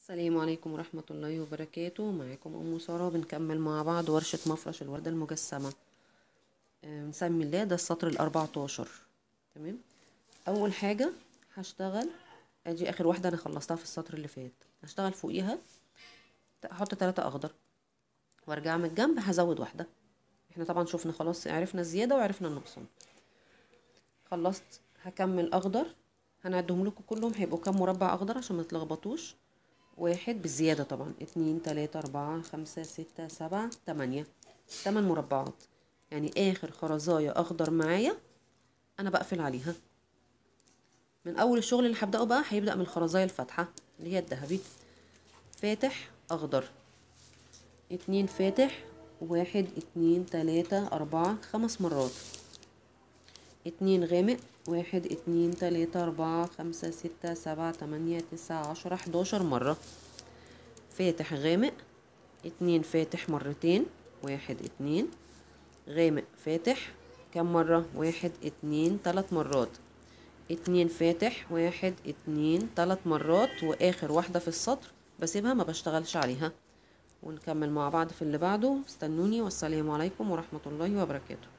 السلام عليكم ورحمة الله وبركاته معاكم أم سارة بنكمل مع بعض ورشة مفرش الوردة المجسمة آه، نسمي الله ده السطر الأربعتاشر تمام أول حاجة هشتغل أدي آخر واحدة أنا خلصتها في السطر اللي فات هشتغل فوقيها أحط تلاتة أخضر وأرجع من الجنب هزود واحدة احنا طبعا شفنا خلاص عرفنا الزيادة وعرفنا النقصان خلصت هكمل أخضر هنعدهم لكم كلهم هيبقوا كام مربع أخضر عشان ما تلخبطوش واحد بالزيادة طبعا اتنين تلاتة أربعة خمسة ستة سبعة تمانية تمن مربعات يعني آخر خرزاية أخضر معايا أنا بقفل عليها من أول الشغل اللي هبدأه بقى هيبدأ من الخرزاية الفاتحة اللي هي الذهبي فاتح أخضر اتنين فاتح واحد اتنين تلاتة أربعة خمس مرات اتنين غامق واحد اتنين تلاتة أربعة خمسة ستة سبعة تمانية تسعة عشرة حداشر مرة فاتح غامق اتنين فاتح مرتين واحد اتنين غامق فاتح كم مرة واحد اتنين تلات مرات اتنين فاتح واحد اتنين تلات مرات واخر واحدة في السطر بسيبها ما بشتغلش عليها ونكمل مع بعض في اللي بعده استنوني والسلام عليكم ورحمة الله وبركاته